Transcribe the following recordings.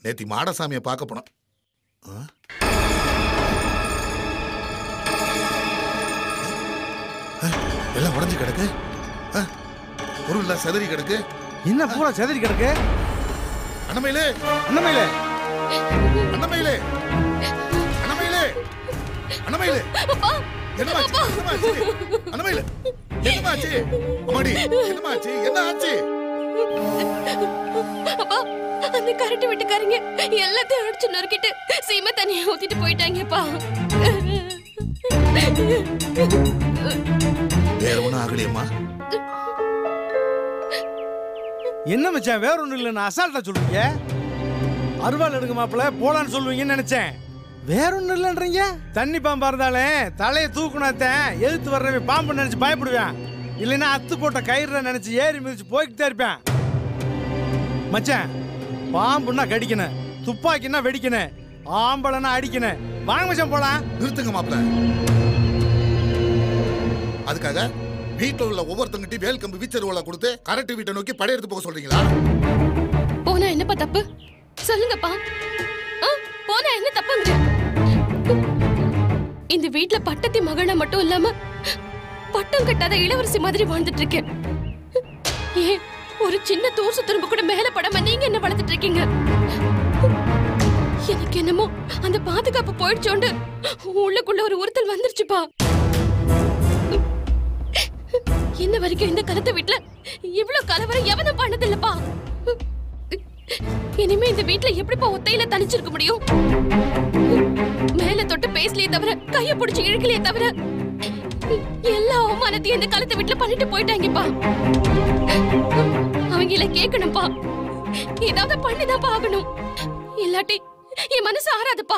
நேத்தி மாடசாமியை பார்க்க போனோம் ஆ? ஆ, எல்லாம் உடஞ்சு கிடக்கு ஆ, பொருள்லாம் செதறி கிடக்கு என்ன பூரா செதறி கிடக்கு அண்ணமையிலே அண்ணமையில அண்ணமையிலே அண்ணமையிலே அண்ணமையிலே என்னமாச்சு என்னமாச்சு அண்ணமையிலே என்னமாச்சு அம்மாடி என்னமாச்சு என்ன ஆச்சு அப்பா அந்த கரண்ட் வீட்டுக்காரங்க எல்லாத்தையும் அடிச்சு நொறுக்கிட்டு சீமை தண்ணியை ஊத்திட்டு போயிட்டாங்கப்பா வேற ஒண்ணும் ஆகலையம்மா என்ன மச்சான் வேற ஒண்ணும் இல்லைன்னு அசால்ட்டா சொல்றீங்க அருவாள் எடுங்க மாப்பிள போலான்னு சொல்லுவீங்கன்னு நினைச்சேன் வேற ஒண்ணும் இல்லைன்றீங்க தண்ணி பாம்பா இருந்தாலே தலையை தூக்குனாத்தேன் எதிர்த்து வர்றவன் பாம்பு நினைச்சு பயப்படுவேன் இல்லைன்னா அத்து போட்ட கயிறுல நினைச்சு ஏறி மிதிச்சு போய்கிட்டே இருப்பேன் மச்சான் பாம்புன்னா கடிக்கணும் துப்பாக்கின்னா வெடிக்கணும் ஆம்பளைன்னா அடிக்கணும் வாங்க மச்சான் போலாம் நிறுத்துங்க மாப்பிள அதுக்காக வீட்டுல உள்ள ஒவ்வொருத்தங்கிட்டையும் வேல் கம்பு வீச்சருவலை கொடுத்து கரெக்ட் வீட்டை நோக்கி படையெடுத்து போக சொல்றீங்களா போனா என்னப்பா தப்பு சொல்லுங்கப்பா ஆ, போனா என்ன தப்புங்க இந்த வீட்ல பட்டத்தி மகனா மட்டும் இல்லாம பட்டம் கட்டாத இளவரசி மாதிரி வாழ்ந்துட்டு இருக்கேன் ஏன் ஒரு சின்ன தூசு துரும்பு கூட மேல படாம நீங்க என்ன வளர்த்துட்டு இருக்கீங்க எனக்கு என்னமோ அந்த பாதுகாப்பு போயிடுச்சோண்டு உள்ளுக்குள்ள ஒரு உறுத்தல் வந்துருச்சுப்பா இன்ன வரைக்கும் இந்த கலத்த வீட்ல இவ்ளோ கலவரம் எவனும் பண்ணதில்லப்பா இனிமே இந்த வீட்ல எப்படிப்பா ஒத்தையில தனிச்சிருக்க முடியும் மேல தொட்டு பேசலையே தவிர கைய பிடிச்சு இழுக்கலையே தவிர எல்லா அவமானத்தையும் இந்த காலத்தை வீட்ல பண்ணிட்டு போயிட்டாங்கப்பா அவங்கள கேட்கணும்ப்பா ஏதாவது பண்ணிதான் ஆகணும் இல்லாட்டி என் மனசு ஆறாதுப்பா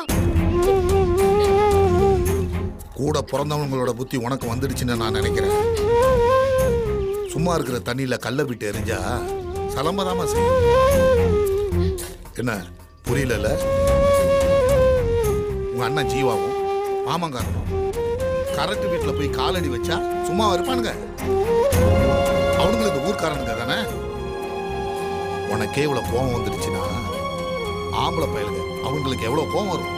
கூட பிறந்தவங்களோட புத்தி உனக்கு வந்துடுச்சுன்னு நான் நினைக்கிறேன் சும்மா இருக்கிற தண்ணியில கல்ல விட்டு எரிஞ்சா சலம்பதாம செய்யும் என்ன புரியலல்ல உங்க அண்ணன் ஜீவாவும் மாமங்காரனும் கரெக்ட் வீட்டுல போய் காலடி வச்சா சும்மா இருப்பானுங்க அவனுங்களும் இந்த ஊர்க்காரனுங்க தானே உனக்கே இவ்வளவு கோவம் வந்துடுச்சுன்னா ஆம்பளை பயலுங்க அவங்களுக்கு எவ்வளவு கோவம் வரும்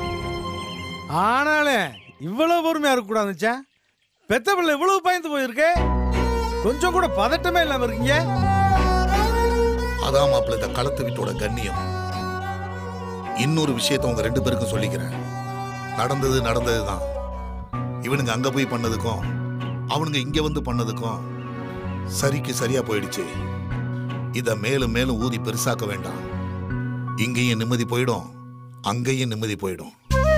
ஆனாலே இவ்வளவு பொறுமையா இருக்க கூடாது மச்சான் பெத்த பிள்ளை இவ்வளவு பயந்து போயிருக்கு கொஞ்சம் கூட பதட்டமே இல்லாம இருக்கீங்க அதான் மாப்பிள்ள இந்த களத்து வீட்டோட கண்ணியம் இன்னொரு விஷயத்த உங்க ரெண்டு பேருக்கும் சொல்லிக்கிறேன் நடந்தது நடந்தது தான் இவனுங்க அங்க போய் பண்ணதுக்கும் அவனுங்க இங்க வந்து பண்ணதுக்கும் சரிக்கு சரியா போயிடுச்சு இத மேலும் மேலும் ஊதி பெருசாக்க வேண்டாம் இங்கேயும் நிம்மதி போயிடும் அங்கேயும் நிம்மதி போயிடும்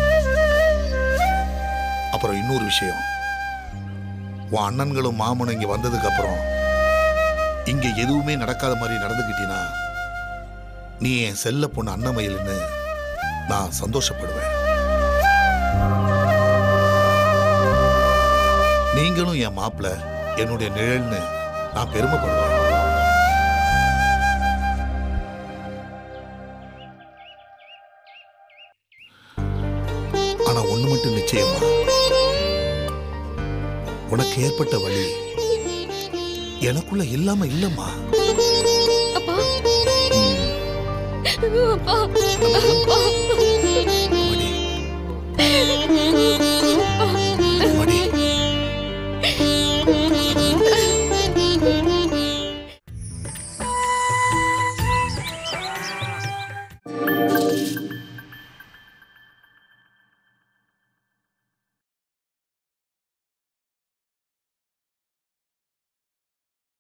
அப்புறம் இன்னொரு விஷயம் உன் அண்ணன்களும் மாமனும் இங்க வந்ததுக்கு அப்புறம் இங்க எதுவுமே நடக்காத மாதிரி நடந்துக்கிட்டீனா நீ என் செல்ல பொண்ணு அன்னமயில்னு நான் சந்தோஷப்படுவேன் நீங்களும் என் மாப்பிள்ள என்னுடைய நிழல்னு நான் பெருமைப்படுவேன் ஆனா ஒண்ணு மட்டும் நிச்சயமா உனக்கு ஏற்பட்ட வழி எனக்குள்ள இல்லாம இல்லம்மா அப்பா அப்பா அப்பா